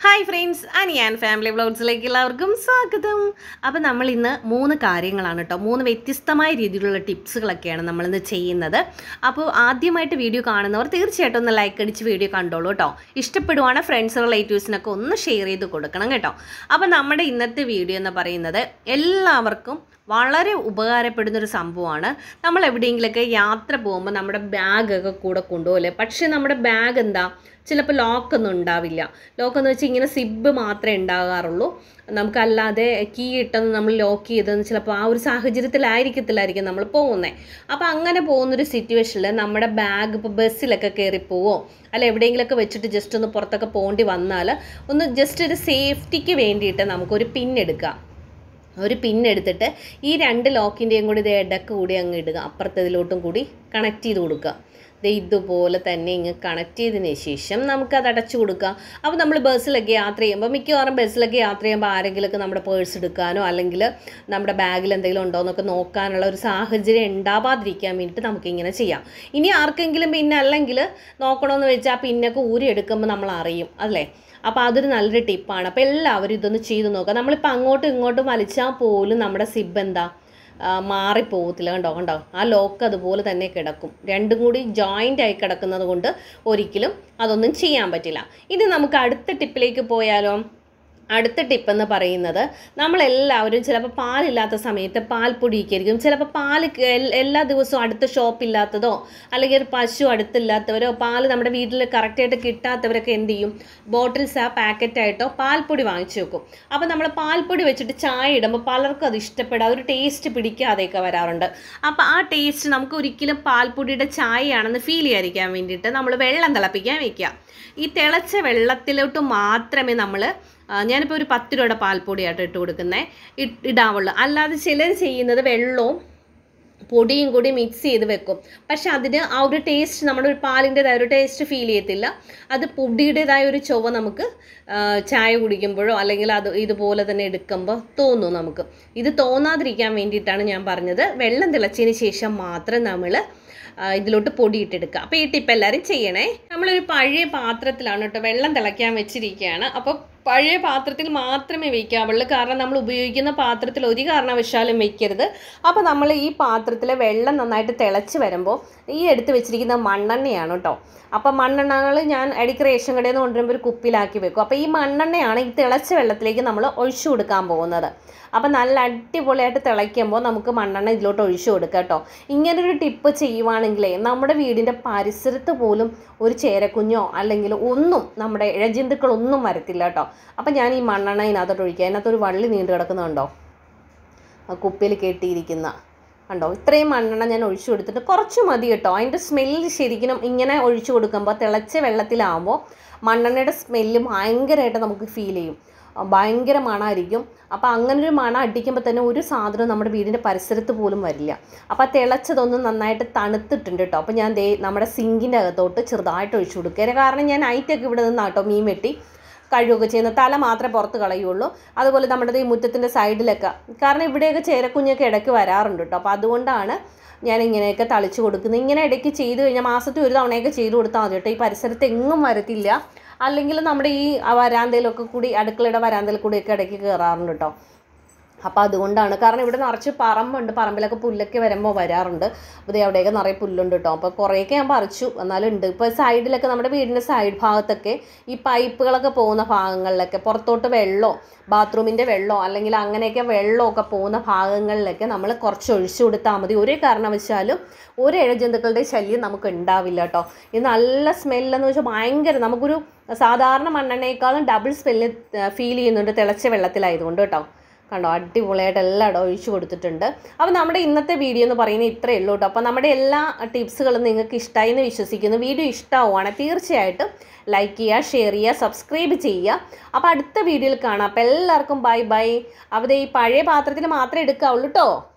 hi friends Aniyan family വ്ളോഗ്സിലേക്ക് എല്ലാവർക്കും സ്വാഗതം അപ്പോൾ നമ്മൾ ഇന്ന് മൂന്ന് കാര്യങ്ങളാണ് കേട്ടോ മൂന്ന് വ്യത്യസ്തമായ രീതിയിലുള്ള ടിപ്സുകളൊക്കെയാണ് നമ്മളിന്ന് ചെയ്യുന്നത് അപ്പോൾ ആദ്യമായിട്ട് വീഡിയോ കാണുന്നവർ തീർച്ചയായിട്ടും ഒന്ന് ലൈക്ക് അടിച്ച് വീഡിയോ കണ്ടോളൂ കേട്ടോ ഇഷ്ടപ്പെടുവാണ് ഫ്രണ്ട്സ് റിലേറ്റീവ്സിനൊക്കെ ഒന്ന് ഷെയർ ചെയ്ത് കൊടുക്കണം കേട്ടോ അപ്പോൾ നമ്മുടെ ഇന്നത്തെ വീഡിയോ എന്ന് പറയുന്നത് എല്ലാവർക്കും വളരെ ഉപകാരപ്പെടുന്ന ഒരു സംഭവമാണ് നമ്മൾ എവിടെയെങ്കിലുമൊക്കെ യാത്ര പോകുമ്പോൾ നമ്മുടെ ബാഗൊക്കെ കൂടെ കൊണ്ടുപോകല്ലേ പക്ഷേ നമ്മുടെ ബാഗ് എന്താ ചിലപ്പോൾ ലോക്കൊന്നും ഉണ്ടാവില്ല ലോക്കെന്ന് വെച്ചാൽ ഇങ്ങനെ സിബ് മാത്രമേ ഉണ്ടാകാറുള്ളൂ നമുക്കല്ലാതെ കീ ഇട്ടൊന്ന് നമ്മൾ ലോക്ക് ചെയ്തെന്ന് ചിലപ്പോൾ ആ ഒരു സാഹചര്യത്തിലായിരിക്കത്തില്ലായിരിക്കും നമ്മൾ പോകുന്നത് അപ്പോൾ അങ്ങനെ പോകുന്നൊരു സിറ്റുവേഷനിൽ നമ്മുടെ ബാഗ് ഇപ്പോൾ ബസ്സിലൊക്കെ കയറി പോവോ അല്ല എവിടെയെങ്കിലുമൊക്കെ വെച്ചിട്ട് ജസ്റ്റ് ഒന്ന് പുറത്തൊക്കെ പോകേണ്ടി വന്നാൽ ഒന്ന് ജസ്റ്റ് ഒരു സേഫ്റ്റിക്ക് വേണ്ടിയിട്ട് നമുക്കൊരു പിൻ എടുക്കാം ഒരു പിൻ എടുത്തിട്ട് ഈ രണ്ട് ലോക്കിൻ്റെയും കൂടി ഇത് ഇടക്ക് കൂടി അങ്ങ് ഇടുക അപ്പുറത്തതിലോട്ടും കൂടി കണക്ട് ചെയ്ത് കൊടുക്കുക ദേ ഇതുപോലെ തന്നെ ഇങ്ങ് കണക്ട് ചെയ്തതിന് ശേഷം നമുക്കത് അടച്ചു കൊടുക്കാം അപ്പോൾ നമ്മൾ ബസ്സിലൊക്കെ യാത്ര ചെയ്യുമ്പോൾ മിക്കവാറും ബസ്സിലൊക്കെ യാത്ര ചെയ്യുമ്പോൾ ആരെങ്കിലുമൊക്കെ നമ്മുടെ പേഴ്സ് എടുക്കാനോ അല്ലെങ്കിൽ നമ്മുടെ ബാഗിൽ എന്തെങ്കിലും ഉണ്ടോ എന്നൊക്കെ നോക്കാനുള്ള ഒരു സാഹചര്യം ഉണ്ടാവാതിരിക്കാൻ വേണ്ടിയിട്ട് നമുക്കിങ്ങനെ ചെയ്യാം ഇനി ആർക്കെങ്കിലും പിന്നെ അല്ലെങ്കിൽ നോക്കണമെന്ന് വെച്ചാൽ ആ പിന്നൊക്കെ ഊരി എടുക്കുമ്പോൾ നമ്മൾ അറിയും അല്ലേ അപ്പോൾ അതൊരു നല്ലൊരു ടിപ്പാണ് അപ്പോൾ എല്ലാവരും ഇതൊന്ന് ചെയ്ത് നോക്കുക നമ്മളിപ്പോൾ അങ്ങോട്ടും ഇങ്ങോട്ടും വലിച്ചാൽ പോലും നമ്മുടെ സിബ് എന്താ ആ, മാറിപ്പോകത്തില്ല കണ്ടോ കണ്ടോ ആ ലോക്ക് അതുപോലെ തന്നെ കിടക്കും രണ്ടും കൂടി ജോയിൻ്റ് ആയി കിടക്കുന്നത് കൊണ്ട് ഒരിക്കലും അതൊന്നും ചെയ്യാൻ പറ്റില്ല ഇനി നമുക്ക് അടുത്ത ടിപ്പിലേക്ക് പോയാലോ അടുത്ത ടിപ്പ് എന്ന് പറയുന്നത് നമ്മളെല്ലാവരും ചിലപ്പോൾ പാലില്ലാത്ത സമയത്ത് പാൽപ്പൊടിയൊക്കെ ആയിരിക്കും ചിലപ്പോൾ പാൽ എൽ- എല്ലാ ദിവസവും അടുത്ത ഷോപ്പില്ലാത്തതോ അല്ലെങ്കിൽ ഒരു പശു അടുത്തില്ലാത്തവരോ പാൽ നമ്മുടെ വീട്ടിൽ കറക്റ്റായിട്ട് കിട്ടാത്തവരൊക്കെ എന്ത് ചെയ്യും ബോട്ടിൽസ് ആ പാക്കറ്റായിട്ടോ പാൽപ്പൊടി വാങ്ങിച്ചു വെക്കും അപ്പോൾ നമ്മൾ പാൽപ്പൊടി വെച്ചിട്ട് ചായ ഇടുമ്പോൾ പലർക്കും അത് ഇഷ്ടപ്പെടാതെ ഒരു ടേസ്റ്റ് പിടിക്കാതെയൊക്കെ വരാറുണ്ട് അപ്പോൾ ആ ടേസ്റ്റ് നമുക്ക് ഒരിക്കലും പാൽപ്പൊടിയുടെ ചായയാണെന്ന് ഫീൽ ചെയ്യാതിരിക്കാൻ വേണ്ടിയിട്ട് നമ്മൾ വെള്ളം തിളപ്പിക്കാൻ വെക്കുക ഈ തിളച്ച വെള്ളത്തിലോട്ട് മാത്രമേ നമ്മൾ ഞാനിപ്പോൾ ഒരു പത്ത് രൂപയുടെ പാൽപ്പൊടിയായിട്ട് ഇട്ട് കൊടുക്കുന്നത് ഇടാവുള്ളൂ അല്ലാതെ ചിലർ ചെയ്യുന്നത് വെള്ളവും പൊടിയും കൂടി മിക്സ് ചെയ്ത് വെക്കും പക്ഷെ അതിന് ആ ഒരു ടേസ്റ്റ് നമ്മുടെ ഒരു പാലിൻ്റെതായ ഒരു ടേസ്റ്റ് ഫീൽ ചെയ്യത്തില്ല അത് പൊടിയുടേതായ ഒരു ചൊവ്വ നമുക്ക് ആ, ചായ കുടിക്കുമ്പോഴോ അല്ലെങ്കിൽ അത് ഇതുപോലെ തന്നെ എടുക്കുമ്പോൾ തോന്നും നമുക്ക് ഇത് തോന്നാതിരിക്കാൻ വേണ്ടിയിട്ടാണ് ഞാൻ പറഞ്ഞത് വെള്ളം തിളച്ചതിന് ശേഷം മാത്രം നമ്മൾ ഇതിലോട്ട് പൊടിയിട്ടെടുക്കുക അപ്പോൾ ഈ ടിപ്പ് എല്ലാവരും ചെയ്യണേ നമ്മളൊരു പഴയ പാത്രത്തിലാണ് കേട്ടോ വെള്ളം തിളയ്ക്കാൻ വെച്ചിരിക്കുകയാണ് അപ്പോൾ പഴയ പാത്രത്തിൽ മാത്രമേ വയ്ക്കാവുള്ളൂ കാരണം നമ്മൾ ഉപയോഗിക്കുന്ന പാത്രത്തിൽ ഒരു കാരണവശാലും വെക്കരുത് അപ്പോൾ നമ്മൾ ഈ പാത്രത്തിൽ വെള്ളം നന്നായിട്ട് തിളച്ച് വരുമ്പോൾ ഈ എടുത്ത് വെച്ചിരിക്കുന്ന മണ്ണെണ്ണയാണ് കേട്ടോ അപ്പോൾ മണ്ണെണ്ണകൾ ഞാൻ ഇടയ്ക്ക് റേഷൻ കടയിൽ നിന്ന് കൊണ്ടുവരുമ്പോൾ ഒരു കുപ്പിയിലാക്കി വെക്കും അപ്പോൾ ഈ മണ്ണെണ്ണയാണ് ഈ തിളച്ച വെള്ളത്തിലേക്ക് നമ്മൾ ഒഴിച്ചു കൊടുക്കാൻ പോകുന്നത് അപ്പോൾ നല്ല അടിപൊളിയായിട്ട് തിളയ്ക്കുമ്പോൾ നമുക്ക് മണ്ണെണ്ണ ഇതിലോട്ട് ഒഴിച്ചു കൊടുക്കാം കേട്ടോ ഇങ്ങനൊരു ടിപ്പ് ചെയ്യുവാണെങ്കിലേ നമ്മുടെ വീടിൻ്റെ പരിസരത്ത് പോലും ഒരു ചേരക്കുഞ്ഞോ അല്ലെങ്കിൽ ഒന്നും നമ്മുടെ ഇഴജന്തുക്കളൊന്നും വരത്തില്ല കേട്ടോ അപ്പം ഞാൻ ഈ മണ്ണെണ്ണ ഇതിനകത്തോട്ട് ഒഴിക്കുക അതിനകത്തൊരു വള്ളി നീണ്ടു കിടക്കുന്നുണ്ടോ ആ കുപ്പിയിൽ കെട്ടിയിരിക്കുന്ന കണ്ടോ ഇത്രയും മണ്ണെണ്ണ ഞാൻ ഒഴിച്ചു കൊടുത്തിട്ട് കുറച്ച് മതി കേട്ടോ അതിൻ്റെ സ്മെല്ല് ശരിക്കും ഇങ്ങനെ ഒഴിച്ചു കൊടുക്കുമ്പോൾ തിളച്ച വെള്ളത്തിലാവുമ്പോൾ മണ്ണെണ്ണയുടെ സ്മെല്ല് ഭയങ്കരമായിട്ട് നമുക്ക് ഫീൽ ചെയ്യും ആ, ഭയങ്കര മണമായിരിക്കും അപ്പോൾ അങ്ങനെ ഒരു മണം അടിക്കുമ്പോൾ തന്നെ ഒരു സാധനവും നമ്മുടെ വീടിൻ്റെ പരിസരത്ത് പോലും വരില്ല അപ്പോൾ ആ തിളച്ചതൊന്നും നന്നായിട്ട് തണുത്തിട്ടുണ്ട് കേട്ടോ അപ്പോൾ ഞാൻ ദേ നമ്മുടെ സിങ്കിൻ്റെ അകത്തോട്ട് ചെറുതായിട്ട് ഒഴിച്ചു കൊടുക്കുക കാരണം ഞാൻ നൈറ്റൊക്കെ ഇവിടെ നിന്നാട്ടോ മീൻ വെട്ടി കഴുകുകയൊക്കെ ചെയ്യുന്ന തല മാത്രമേ പുറത്ത് കളയുള്ളൂ അതുപോലെ നമ്മുടെ ഈ മുറ്റത്തിൻ്റെ സൈഡിലൊക്കെ കാരണം ഇവിടെയൊക്കെ ചേരക്കുഞ്ഞൊക്കെ ഇടയ്ക്ക് വരാറുണ്ട് കേട്ടോ അപ്പോൾ അതുകൊണ്ടാണ് ഞാൻ ഇങ്ങനെയൊക്കെ തളിച്ച് കൊടുക്കുന്നത് ഇങ്ങനെ ഇടയ്ക്ക് ചെയ്ത് കഴിഞ്ഞാൽ മാസത്തിൽ ഒരു തവണയൊക്കെ ചെയ്ത് കൊടുത്താൽ മതി കേട്ടോ ഈ പരിസരത്ത് എങ്ങും വരത്തില്ല അല്ലെങ്കിൽ നമ്മുടെ ഈ വരാന്തയിലൊക്കെ കൂടി അടുക്കളയുടെ വരാന്തയിൽ കൂടിയൊക്കെ ഇടയ്ക്ക് കയറാറുണ്ട് കേട്ടോ അപ്പോൾ അതുകൊണ്ടാണ് കാരണം ഇവിടെ നിറച്ച് പറമ്പുണ്ട് പറമ്പിലൊക്കെ പുല്ലൊക്കെ വരുമ്പോൾ വരാറുണ്ട് അപ്പോൾ ദേ അവിടെയൊക്കെ നിറയെ പുല്ലുണ്ട് കേട്ടോ അപ്പോൾ കുറേയൊക്കെ ഞാൻ പറിച്ചു എന്നാലും ഉണ്ട് ഇപ്പോൾ സൈഡിലൊക്കെ നമ്മുടെ വീടിൻ്റെ സൈഡ് ഭാഗത്തൊക്കെ ഈ പൈപ്പുകളൊക്കെ പോകുന്ന ഭാഗങ്ങളിലൊക്കെ പുറത്തോട്ട് വെള്ളമോ ബാത്റൂമിൻ്റെ വെള്ളമോ അല്ലെങ്കിൽ അങ്ങനെയൊക്കെ വെള്ളമൊക്കെ പോകുന്ന ഭാഗങ്ങളിലൊക്കെ നമ്മൾ കുറച്ച് ഒഴിച്ചു കൊടുത്താൽ മതി ഒരു കാരണവശാലും ഒരു ഇഴജന്തുക്കളുടെ ശല്യം നമുക്ക് ഉണ്ടാവില്ല കേട്ടോ ഇത് നല്ല സ്മെല്ലെന്ന് വെച്ചാൽ ഭയങ്കര നമുക്കൊരു സാധാരണ മണ്ണെണ്ണയേക്കാളും ഡബിൾ സ്മെല്ല് ഫീൽ ചെയ്യുന്നുണ്ട് തിളച്ച വെള്ളത്തിലായതുകൊണ്ട് കേട്ടോ കണ്ടോ അടിപൊളിയായിട്ട് എല്ലായിടവും ഒഴിച്ചു കൊടുത്തിട്ടുണ്ട് അപ്പോൾ നമ്മുടെ ഇന്നത്തെ വീഡിയോ എന്ന് പറയുന്നത് ഇത്രയേ ഉള്ളൂ കേട്ടോ അപ്പോൾ നമ്മുടെ എല്ലാ ടിപ്സുകളും നിങ്ങൾക്ക് ഇഷ്ടമായി എന്ന് വിശ്വസിക്കുന്നു വീഡിയോ ഇഷ്ടമാവുകയാണെങ്കിൽ തീർച്ചയായിട്ടും ലൈക്ക് ചെയ്യുക ഷെയർ ചെയ്യുക സബ്സ്ക്രൈബ് ചെയ്യുക അപ്പോൾ അടുത്ത വീഡിയോയിൽ കാണാം അപ്പോൾ എല്ലാവർക്കും ബൈ ബൈ അവിടെ ഈ പഴയ പാത്രത്തിൽ മാത്രമേ എടുക്കാവുള്ളൂ കേട്ടോ